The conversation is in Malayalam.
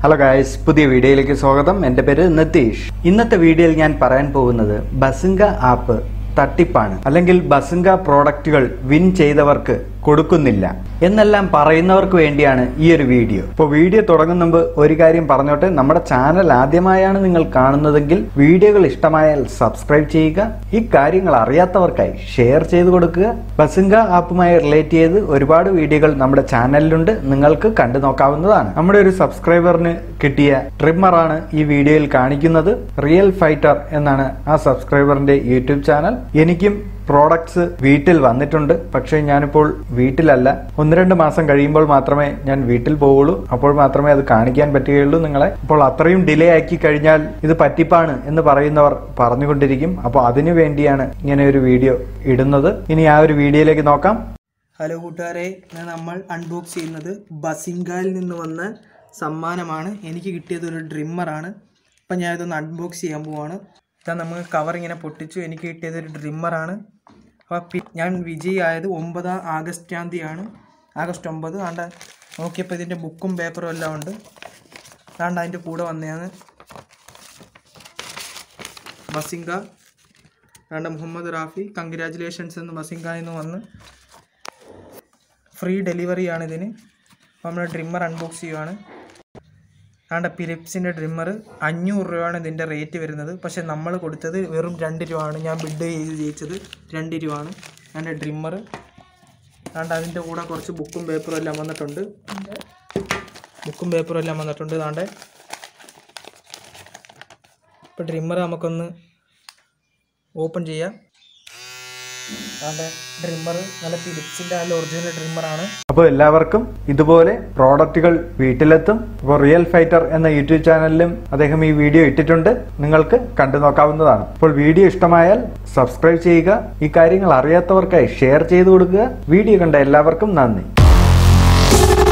ഹലോ ഗായ്സ് പുതിയ വീഡിയോയിലേക്ക് സ്വാഗതം എൻ്റെ പേര് നിതീഷ് ഇന്നത്തെ വീഡിയോയിൽ ഞാൻ പറയാൻ പോകുന്നത് ബസിംഗ ആപ്പ് തട്ടിപ്പാണ് അല്ലെങ്കിൽ ബസിംഗ പ്രോഡക്റ്റുകൾ വിൻ ചെയ്തവർക്ക് കൊടുക്കുന്നില്ല എന്നെല്ലാം പറയുന്നവർക്ക് വേണ്ടിയാണ് ഈ ഒരു വീഡിയോ ഇപ്പോൾ വീഡിയോ തുടങ്ങുന്ന മുമ്പ് ഒരു കാര്യം പറഞ്ഞോട്ടെ നമ്മുടെ ചാനൽ ആദ്യമായാണ് നിങ്ങൾ കാണുന്നതെങ്കിൽ വീഡിയോകൾ ഇഷ്ടമായാൽ സബ്സ്ക്രൈബ് ചെയ്യുക ഈ കാര്യങ്ങൾ അറിയാത്തവർക്കായി ഷെയർ ചെയ്ത് കൊടുക്കുക ബസിംഗ ആപ്പുമായി റിലേറ്റ് ചെയ്ത് ഒരുപാട് വീഡിയോകൾ നമ്മുടെ ചാനലിലുണ്ട് നിങ്ങൾക്ക് കണ്ടു നോക്കാവുന്നതാണ് നമ്മുടെ ഒരു സബ്സ്ക്രൈബറിന് കിട്ടിയ ട്രിമ്മറാണ് ഈ വീഡിയോയിൽ കാണിക്കുന്നത് റിയൽ ഫൈറ്റർ എന്നാണ് ആ സബ്സ്ക്രൈബറിന്റെ യൂട്യൂബ് ചാനൽ എനിക്കും പ്രോഡക്ട്സ് വീട്ടിൽ വന്നിട്ടുണ്ട് പക്ഷേ ഞാനിപ്പോൾ വീട്ടിലല്ല ഒന്ന് രണ്ട് മാസം കഴിയുമ്പോൾ മാത്രമേ ഞാൻ വീട്ടിൽ പോവുള്ളൂ അപ്പോൾ മാത്രമേ അത് കാണിക്കാൻ പറ്റുകയുള്ളൂ നിങ്ങളെ അപ്പോൾ അത്രയും ഡിലേ ആക്കി കഴിഞ്ഞാൽ ഇത് പറ്റിപ്പാണ് എന്ന് പറയുന്നവർ പറഞ്ഞുകൊണ്ടിരിക്കും അപ്പോൾ അതിനു വേണ്ടിയാണ് ഇങ്ങനെ ഒരു വീഡിയോ ഇടുന്നത് ഇനി ആ ഒരു വീഡിയോയിലേക്ക് നോക്കാം ഹലോ കൂട്ടുകാരെ ഞാൻ നമ്മൾ അൺബോക്സ് ചെയ്യുന്നത് ബസിംഗായിൽ നിന്ന് വന്ന സമ്മാനമാണ് എനിക്ക് കിട്ടിയത് ഒരു ഡ്രിമ്മറാണ് അപ്പം ഞാൻ ഇതൊന്ന് അൺബോക്സ് ചെയ്യാൻ പോവാണ് ഇതാ നമുക്ക് കവർ ഇങ്ങനെ പൊട്ടിച്ചു എനിക്ക് കിട്ടിയത് ഒരു ഡ്രിമ്മറാണ് അപ്പോൾ പി- ഞാൻ വിജയി ആയത് ഒമ്പതാം ആഗസ്റ്റാം തീയതിയാണ് ആഗസ്റ്റ് ഒമ്പത് ആണ്ട നോക്കിയപ്പോൾ ഇതിൻ്റെ ബുക്കും പേപ്പറും എല്ലാം ഉണ്ട് ആണ്ട അതിൻ്റെ കൂടെ വന്നതാണ് ബസിംഗ ആണ്ട മുഹമ്മദ് റാഫി കൺഗ്രാജുലേഷൻസ് എന്ന് ബസിംഗയിൽ നിന്ന് വന്ന് ഫ്രീ ഡെലിവറി ആണ് ഇതിന് അപ്പോൾ നമ്മൾ ഡ്രിമ്മർ അൺബോക്സ് ചെയ്യുവാണ് ആണ്ട ഫിലിപ്സിൻ്റെ ഡ്രിമ്മർ അഞ്ഞൂറ് രൂപയാണ് ഇതിൻ്റെ റേറ്റ് വരുന്നത് പക്ഷേ നമ്മൾ കൊടുത്തത് വെറും രണ്ട് രൂപയാണ് ഞാൻ ബിഡ് ചെയ്ത് ജയിച്ചത് രണ്ട് രൂപയാണ് ആണ്ട ഡ്രിമ്മർ ആണ്ട അതിൻ്റെ കൂടെ കുറച്ച് ബുക്കും പേപ്പറും എല്ലാം വന്നിട്ടുണ്ട് ബുക്കും പേപ്പറും എല്ലാം വന്നിട്ടുണ്ട് ആണ്ട് ഇപ്പോൾ ഡ്രിമ്മർ നമുക്കൊന്ന് ഓപ്പൺ ചെയ്യാം ആണ്ട് ഡ്രിമ്മർ നല്ല ഫിലിപ്സിൻ്റെ നല്ല ഒറിജിനൽ ഡ്രിമ്മറാണ് അപ്പോൾ എല്ലാവർക്കും ഇതുപോലെ പ്രോഡക്റ്റുകൾ വീട്ടിലെത്തും അപ്പോൾ റിയൽ ഫൈറ്റർ എന്ന യൂട്യൂബ് ചാനലിലും അദ്ദേഹം ഈ വീഡിയോ ഇട്ടിട്ടുണ്ട് നിങ്ങൾക്ക് കണ്ടു നോക്കാവുന്നതാണ് അപ്പോൾ വീഡിയോ ഇഷ്ടമായാൽ സബ്സ്ക്രൈബ് ചെയ്യുക ഈ കാര്യങ്ങൾ അറിയാത്തവർക്കായി ഷെയർ ചെയ്തു കൊടുക്കുക വീഡിയോ കണ്ട എല്ലാവർക്കും നന്ദി